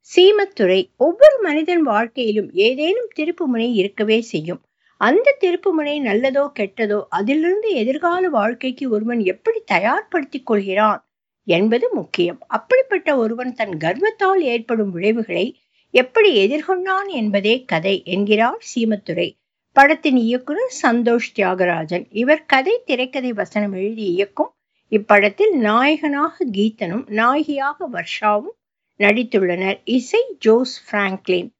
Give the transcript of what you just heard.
சீமத்துறை ஒவ்வொரு மனிதன் வாழ்க்கையிலும் ஏதேனும் திருப்புமுனை இருக்கவே செய்யும் அந்த திருப்புமுனை நல்லதோ கெட்டதோ அதிலிருந்து எதிர்கால வாழ்க்கைக்கு ஒருவன் எப்படி தயார்படுத்திக் கொள்கிறான் என்பது முக்கியம் அப்படிப்பட்ட ஒருவன் தன் கர்வத்தால் ஏற்படும் விளைவுகளை எப்படி எதிர்கொண்டான் என்பதே கதை என்கிறார் சீமத்துறை படத்தின் இயக்குனர் சந்தோஷ் தியாகராஜன் இவர் கதை திரைக்கதை வசனம் எழுதி இயக்கும் இப்படத்தில் நாயகனாக கீதனும் நாயகியாக வர்ஷாவும் நடித்துள்ளனர் இசை ஜோஸ் பிராங்க்லின்